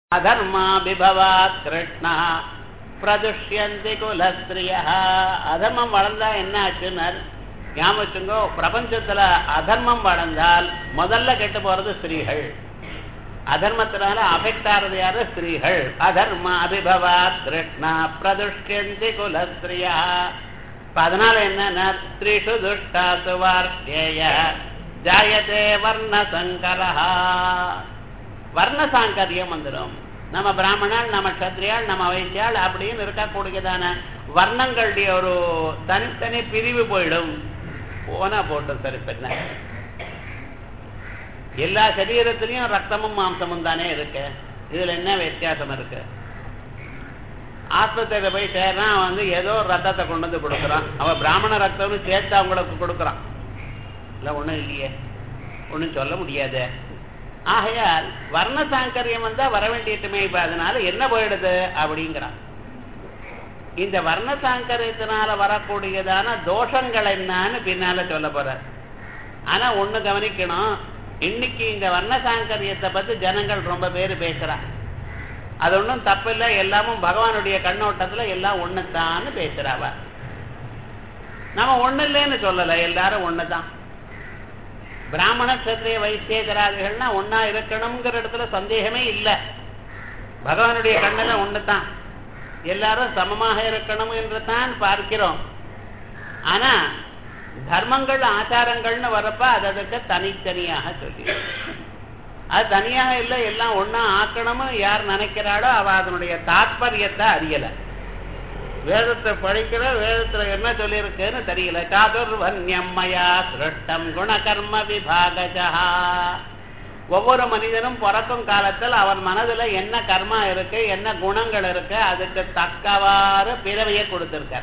அதர்மாபிபவாத் கிருஷ்ணா பிரதுஷ்யந்தி குலஸ்திரியா அதர்மம் வளர்ந்தா என்ன ஆச்சுன்னு ஞாபகம் வச்சுங்கோ பிரபஞ்சத்துல அதர்மம் வளர்ந்தால் முதல்ல கெட்டு போறது ஸ்திரீகள் அதர்மத்தினால அஃபெக்ட் ஆறது யாரு ஸ்திரீகள் அதர்ம அபிபவாத் கிருஷ்ணா பிரதுஷ்யந்தி குலஸ்திரியா இப்ப அதனால என்ன ஸ்திரீஷு துஷ்டாசு வார்த்தேய ஜாயதே வர்ண சங்கரஹா வர்ண சாங்கரியம் வந்துடும் நம்ம பிராமணன் நம்ம கத்திரியாள் நம்ம வைத்தியாள் அப்படின்னு இருக்கக்கூடியதான வர்ணங்களுடைய ஒரு தனித்தனி பிரிவு போயிடும் போனா போட்டும் சரி பெண்ண எல்லா சரீரத்திலையும் ரத்தமும் மாம்சமும் தானே இருக்கு இதுல என்ன வித்தியாசம் இருக்கு ஆஸ்பத்திரியில போய் சேர்றான் வந்து ஏதோ ரத்தத்தை கொண்டு வந்து கொடுக்குறான் அவன் பிராமண ரத்தம்னு சேர்த்து அவங்களுக்கு கொடுக்குறான் இல்லை ஒன்றும் இல்லையே ஒன்றும் சொல்ல முடியாது ஆகையால் வர்ண சாங்கரியம் வந்தா வர வேண்டியட்டுமே இப்ப அதனால என்ன போயிடுது அப்படிங்கிறான் இந்த வர்ண சாங்கரியத்தினால வரக்கூடியதான தோஷங்கள் என்னன்னு பின்னால சொல்ல போற ஆனா ஒண்ணு கவனிக்கணும் இன்னைக்கு இந்த வர்ண சாங்கரியத்தை பத்தி ஜனங்கள் ரொம்ப பேர் பேசுறாங்க அது ஒன்றும் தப்பில்லை எல்லாமும் பகவானுடைய கண்ணோட்டத்துல எல்லாம் ஒண்ணுத்தான்னு பேசுறாவ நம்ம ஒண்ணு இல்லைன்னு சொல்லல எல்லாரும் ஒண்ணுதான் பிராமண சத்திரிய வைத்தியகராதிகள்னா ஒன்னா இருக்கணுங்கிற இடத்துல சந்தேகமே இல்லை பகவானுடைய கண்ணில் ஒன்று தான் எல்லாரும் சமமாக இருக்கணும் என்று தான் பார்க்கிறோம் ஆனா தர்மங்கள் ஆச்சாரங்கள்னு வரப்ப அது அதுக்கு தனித்தனியாக சொல்லி அது தனியாக இல்லை எல்லாம் ஒன்னா ஆக்கணும்னு யார் நினைக்கிறாளோ அவ அதனுடைய தாற்பயத்தை அறியலை வேதத்தை படிக்கிற வேதத்துல என்ன சொல்லியிருக்குன்னு தெரியல சாதுர்வன்யம்மயா சிருஷ்டம் குணகர்ம விபாகஜா ஒவ்வொரு மனிதனும் பிறக்கும் காலத்தில் அவன் மனதுல என்ன கர்மா இருக்கு என்ன குணங்கள் இருக்கு அதுக்கு தக்கவாறு பிறவையை கொடுத்திருக்கார்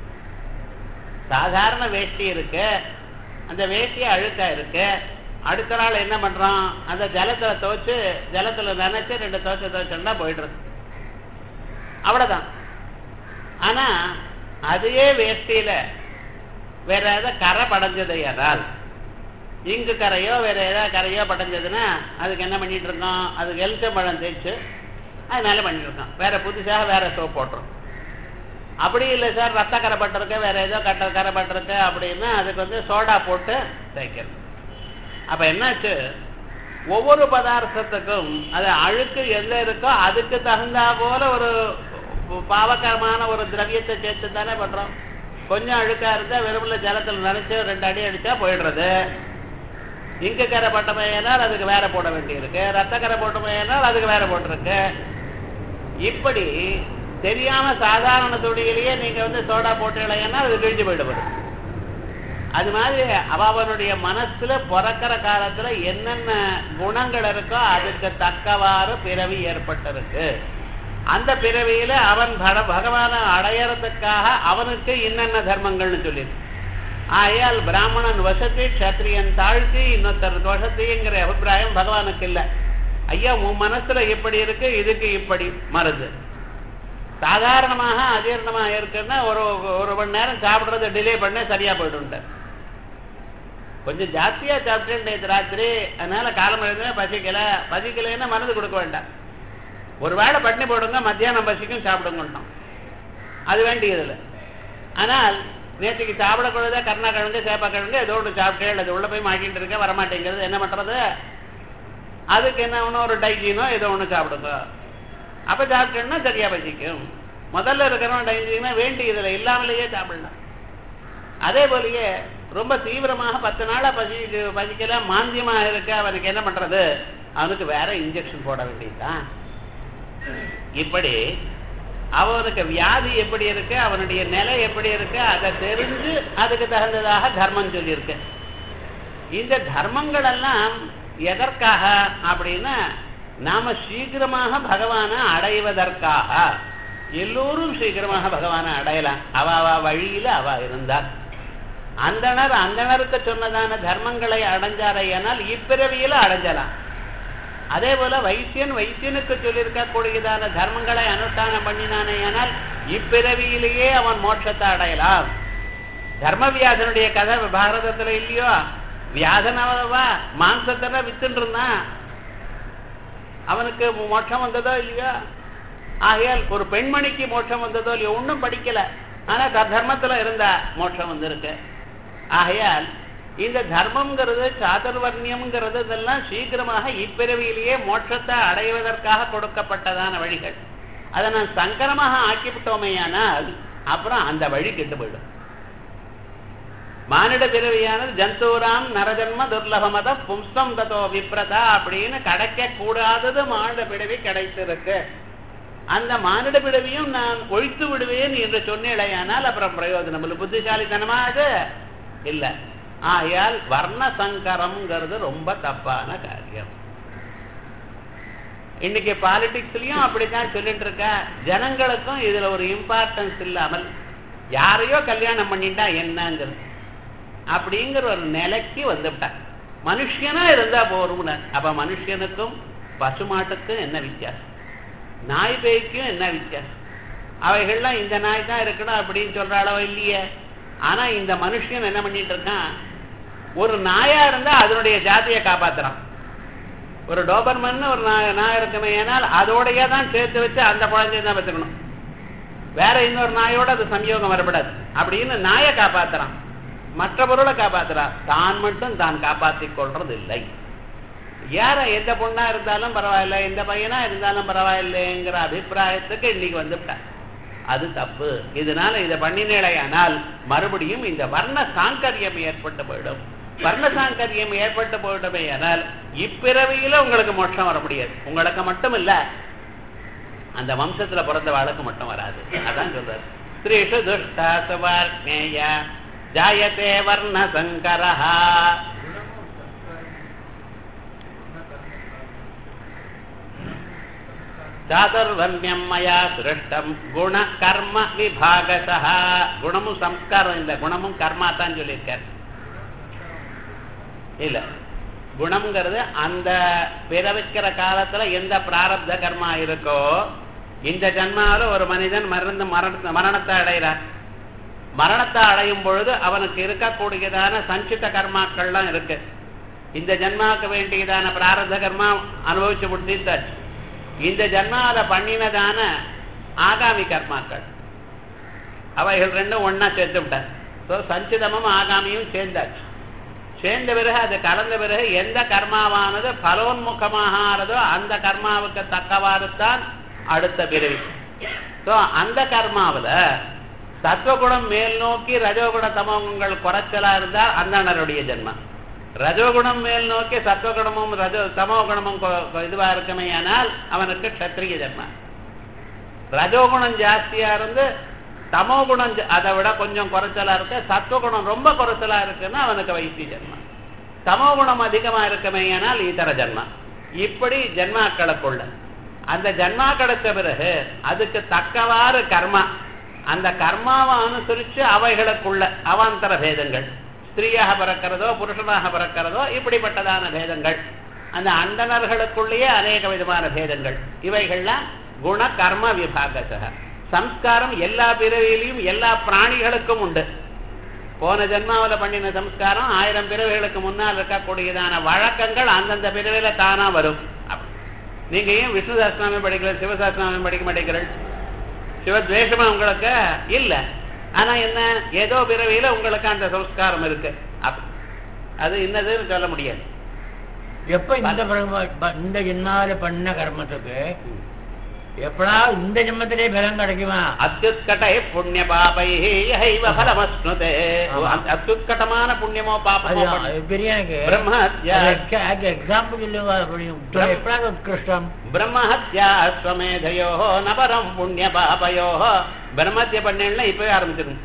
சாதாரண வேஷ்டி இருக்கு அந்த வேஷ்டி அழுக்கா இருக்கு அடுத்த நாள் என்ன பண்றான் அந்த ஜலத்துல துவச்சு ஜலத்துல நினைச்சு ரெண்டு துவச்சு துவச்சோம்னா போயிடுறது அவ்வளவுதான் ஆனா அதே வேஷ்டியில வேற ஏதாவது கரை படைஞ்சது யாரால் இங்கு கரையோ வேற ஏதாவது கரையோ படைஞ்சதுன்னா அதுக்கு என்ன பண்ணிட்டு இருக்கோம் அதுக்கு எலுச்சம்பழம் தேய்ச்சு அதனால பண்ணிட்டு இருக்கோம் வேற புதுசாக வேற சோப் போட்டுரும் அப்படி இல்லை சார் ரத்த கரை பட்டிருக்கு வேற ஏதோ கட்ட கரை பட்டிருக்கு அப்படின்னா அதுக்கு வந்து சோடா போட்டு தேய்க்கிறது அப்ப என்னாச்சு ஒவ்வொரு பதார்த்தத்துக்கும் அது அழுக்கு எந்த இருக்கோ அதுக்கு தகுந்தா போல ஒரு பாவகரமான ஒரு திரவியத்தை சேர்த்து தானே பண்றோம் கொஞ்சம் அழுக்கா இருந்தா வெறுமல ஜலத்தில் நினைச்சு ரெண்டு அடி அடிச்சா போயிடுறது இங்க கரை பட்டமையினால் அதுக்கு வேற போட வேண்டியிருக்கு ரத்த கரை போட்டமையினால் அதுக்கு வேற போட்டிருக்கு இப்படி தெரியாம சாதாரண துணியிலேயே நீங்க வந்து சோடா போட்டீங்கன்னா அது கிழிஞ்சு போயிடுவது அது மாதிரி அவனுடைய மனசுல பிறக்கிற காலத்துல என்னென்ன குணங்கள் இருக்கோ அதுக்கு தக்கவாறு பிறவி ஏற்பட்டிருக்கு அந்த பிறவியில அவன் பகவான அடையறதுக்காக அவனுக்கு என்னென்ன தர்மங்கள்னு சொல்லியிருக்கு ஆயால் பிராமணன் வசதி கத்திரியன் தாழ்த்தி இன்னொருத்தர் வசதிங்கிற அபிப்பிராயம் பகவானுக்கு இல்லை ஐயா உன் மனசுல எப்படி இருக்கு இதுக்கு இப்படி மருது சாதாரணமாக அஜீர்ணமாக இருக்குன்னா ஒரு ஒரு மணி நேரம் சாப்பிட்றத டிலே பண்ண சரியா போயிடும்ட்ட கொஞ்சம் ஜாஸ்தியா சாப்பிட்டேன் ராத்திரி அதனால காலம் எழுதுனா பசிக்கல பசிக்கலைன்னா மருந்து கொடுக்க வேண்டாம் ஒரு வேளை பட்டினி போடுங்க மத்தியானம் பசிக்கும் சாப்பிடுங்கட்டோம் அது வேண்டியதில்லை ஆனால் நேற்றுக்கு சாப்பிடக்கூடாத கருணாக்கிழங்கு சேப்பாக்கிழங்கு ஏதோ ஒன்று சாப்பிட்டே அது உள்ள போய் மாட்டிட்டு இருக்க வரமாட்டேங்கிறது என்ன பண்றது அதுக்கு என்ன ஒன்று ஒரு டைஜினோ ஏதோ ஒன்று சாப்பிடுங்க அப்போ சாப்பிட்டேன்னா சரியா பசிக்கும் முதல்ல இருக்கிறவன் டைஜினா வேண்டியதில்லை இல்லாமலேயே சாப்பிடலாம் அதே போலயே ரொம்ப தீவிரமாக பத்து நாளா பசி பசிக்கல மாந்தியமாக இருக்க அவனுக்கு என்ன பண்றது அவனுக்கு வேற இன்ஜெக்ஷன் போட வேண்டியதுதான் இப்படி அவனுக்கு வியாதி எப்படி இருக்கு அவனுடைய நிலை எப்படி இருக்கு அதை தெரிஞ்சு அதுக்கு தகுந்ததாக தர்மம் சொல்லியிருக்கு இந்த தர்மங்கள் எல்லாம் எதற்காக அப்படின்னா நாம சீக்கிரமாக பகவானை அடைவதற்காக எல்லோரும் சீக்கிரமாக பகவானை அடையலாம் அவ அவ வழியில அவ இருந்தார் அந்தனர் அந்தனருக்கு சொன்னதான தர்மங்களை அடைஞ்சாரையானால் இப்பிறவியில அடைஞ்சலாம் அதே போல வைத்தியன் வைத்தியனுக்கு சொல்லியிருக்கக்கூடியதான தர்மங்களை அனுஷ்டானம் பண்ணினானே ஆனால் இப்பிறவியிலேயே அவன் மோட்சத்தை அடையலாம் தர்ம வியாதனுடைய கதை பாரதத்துல இல்லையோ வியாதனவா மாம்சத்தை வித்துட்டு இருந்தான் அவனுக்கு மோட்சம் வந்ததோ இல்லையா ஆகையால் ஒரு பெண்மணிக்கு மோட்சம் வந்ததோ இல்லையோ ஒன்றும் படிக்கல ஆனா தர்மத்துல இருந்தா மோட்சம் வந்திருக்கு ஆகையால் இந்த தர்மம்ங்கிறது சாதுர்வர்ணியம்ங்கிறது இதெல்லாம் சீக்கிரமாக இப்பிறவியிலேயே மோட்சத்தை அடைவதற்காக கொடுக்கப்பட்டதான வழிகள் அதை நான் சங்கரமாக ஆக்கிவிட்டோமேயானால் அப்புறம் அந்த வழி கெட்டு போயிடும் மானிட பிறவியானது ஜந்தூராம் நரஜன்ம துர்லபமத பும்சம் ததோ விப்ரதா அப்படின்னு கிடைக்க கூடாதது மானிட பிறவி கிடைத்திருக்கு அந்த மானிட பிறவியும் நான் ஒழித்து விடுவேன் என்று சொன்னேடையானால் அப்புறம் பிரயோஜனம் இல்லை புத்திசாலித்தனமா அது இல்ல ஆகையால் வர்ண சங்கரம்ங்கிறது ரொம்ப தப்பான காரியம் இன்னைக்கு பாலிடிக்ஸ்லயும் அப்படித்தான் சொல்லிட்டு இருக்க ஜனங்களுக்கும் இதுல ஒரு இம்பார்ட்டன்ஸ் இல்லாமல் யாரையோ கல்யாணம் பண்ணிட்டா என்னங்கிறது அப்படிங்கிற ஒரு நிலைக்கு வந்துவிட்டான் மனுஷனா இருந்தா போறோம்னு அப்ப மனுஷனுக்கும் பசுமாட்டுக்கும் என்ன வித்தியாசம் நாய் பேய்க்கும் என்ன வித்தியாசம் அவைகள்லாம் இந்த நாய் தான் இருக்கணும் அப்படின்னு சொல்ற அளவு இல்லையே ஆனா இந்த மனுஷன் என்ன பண்ணிட்டு இருக்கான் ஒரு நாயா இருந்தா அதனுடைய ஜாதியை காப்பாத்துறான் ஒரு டோபர்மன் ஒரு நாய் நாய் இருக்குமே ஏனால் அதோடய தான் சேர்த்து வச்சு அந்த குழந்தைய தான் வச்சுக்கணும் வேற இன்னொரு நாயோட அது சம்யோகம் வரப்படாது அப்படின்னு நாயை காப்பாத்துறான் மற்ற பொருளை காப்பாத்துறான் தான் மட்டும் தான் காப்பாற்றிக் கொள்றது இல்லை யார எந்த பொண்ணா இருந்தாலும் பரவாயில்ல எந்த பையனா இருந்தாலும் பரவாயில்லைங்கிற அபிப்பிராயத்துக்கு இன்னைக்கு வந்துவிட்டான் அது தப்பு இதனால இதை பண்ணினேடையானால் மறுபடியும் இந்த வர்ண சாங்கரியம் ஏற்பட்டு போயிடும் வர்ண சாங்கரியம் ஏற்பட்டு போயிடுமே ஆனால் இப்பிறவியில உங்களுக்கு மோட்சம் வர முடியாது உங்களுக்கு மட்டும் இல்ல அந்த வம்சத்துல பிறந்த வாளுக்கு மட்டும் வராது அதான் சொல்றாரு ஸ்ரீஷு துஷ்டா சுவார்ணேய ஜாயத்தே வர்ண சங்கரஹா சாதுர்வன்யம் மயா சிருஷ்டம் குண கர்ம விபாகசா குணமும் சம்ஸ்காரம் இல்லை குணமும் கர்மா தான் சொல்லியிருக்காரு இல்ல குணம்ங்கிறது அந்த பிறவிக்கிற காலத்துல எந்த பிராரப்த கர்மா இருக்கோ இந்த ஜன்மாவில ஒரு மனிதன் மறந்து மரண மரணத்தை அடைகிறார் மரணத்தை அடையும் பொழுது அவனுக்கு இருக்கக்கூடியதான சஞ்சித கர்மாக்கள்லாம் இருக்கு இந்த ஜன்மாவுக்கு வேண்டியதான பிராரப்த கர்மா அனுபவிச்சு முடித்தாச்சு இந்த ஜன்மாவில பண்ணினதான ஆகாமி கர்மாக்கள் அவைகள் ரெண்டும் ஒன்னா சேர்த்து விட்டார் ஸோ சஞ்சிதமும் ஆகாமியும் சேர்ந்தாச்சு சேர்ந்த பிறகு அது கலந்த பிறகு எந்த கர்மாவானது பலோன்முகமாக ஆறதோ அந்த கர்மாவுக்கு தக்கவாறுத்தான் அடுத்த பிறவி ஸோ அந்த கர்மாவில் சத்வகுணம் மேல் நோக்கி ரஜோகுண தமோகுணங்கள் குறைச்சலா இருந்தால் அந்தணருடைய ஜென்மம் ரஜோகுணம் மேல் நோக்கி சத்வகுணமும் ரஜோ தமோகுணமும் இதுவா இருக்குமே ஆனால் அவனுக்கு க்ஷத்ரிய ஜென்மம் ரஜோகுணம் ஜாஸ்தியா இருந்து தமோகுணம் அதை விட கொஞ்சம் குறைச்சலா இருக்கு சத்வகுணம் ரொம்ப குறைச்சலா இருக்குன்னா அவனுக்கு வைத்திய ஜென்மம் தமோகுணம் அதிகமா இருக்குமே ஆனால் ஈதர ஜென்மம் இப்படி ஜென்மாக்களுக்குள்ள அந்த ஜென்மா கிடைச்ச பிறகு அதுக்கு தக்கவாறு கர்மா அந்த கர்மாவை அனுசரிச்சு அவைகளுக்குள்ள அவாந்தர பேதங்கள் ஸ்திரீயாக பிறக்கிறதோ புருஷனாக பிறக்கிறதோ இப்படிப்பட்டதான பேதங்கள் அந்த அண்டனர்களுக்குள்ளேயே அநேக விதமான பேதங்கள் இவைகள்லாம் குண கர்ம விபாகசக சம்ஸ்காரம் எல்லா பிறவியிலையும் எல்லா பிராணிகளுக்கும் உண்டு போன ஜென்மாவில பண்ணின சம்ஸ்காரம் ஆயிரம் பிறவிகளுக்கு முன்னால் இருக்கக்கூடியதான வழக்கங்கள் அந்தந்த பிறவில தானா வரும் நீங்க ஏன் விஷ்ணு சாஸ்திரநாமம் படிக்கிற சிவசாஸ்திரநாமம் படிக்க மாட்டேங்கிறீர்கள் சிவத்வேஷமா உங்களுக்கு இல்ல ஆனா என்ன ஏதோ பிறவியில உங்களுக்கு அந்த சம்ஸ்காரம் இருக்கு அது இன்னதுன்னு சொல்ல முடியாது எப்ப இந்த இந்த ஜென்மாவில பண்ண கர்மத்துக்கு எப்படா இந்த ஜென்மத்திலே பலம் கிடைக்குமா அத்யுத்கட்டை புண்ணிய பாபை பலமஸ்னுதே அத்யுத்கட்டமான புண்ணியமோ பாபமோ பெரிய எனக்கு பிரம்மஹத்யா எக்ஸாம்பிள் சொல்லுங்க அப்படி எப்படா உத்கிருஷ்டம் பிரம்மஹத்யா அஸ்வமேதையோ நபரம் புண்ணிய பாபயோ பிரம்மஹத்ய பண்ணேன்னா இப்பவே ஆரம்பிச்சிடும்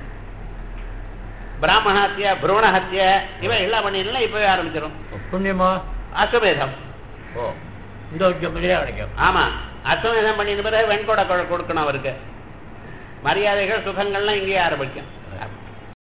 பிராமணஹத்யா புரூணஹத்யா இவ எல்லா பண்ணினா இப்பவே ஆரம்பிச்சிடும் புண்ணியமா அஸ்வமேதம் ஓ இந்த ஜென்மத்திலே கிடைக்கும் ஆமா அஸ்வமேதம் பண்ணின பிறகு வெண்கொடை கொடுக்கணும் அவருக்கு மரியாதைகள் சுகங்கள்லாம் இங்கேயே ஆரம்பிக்கும்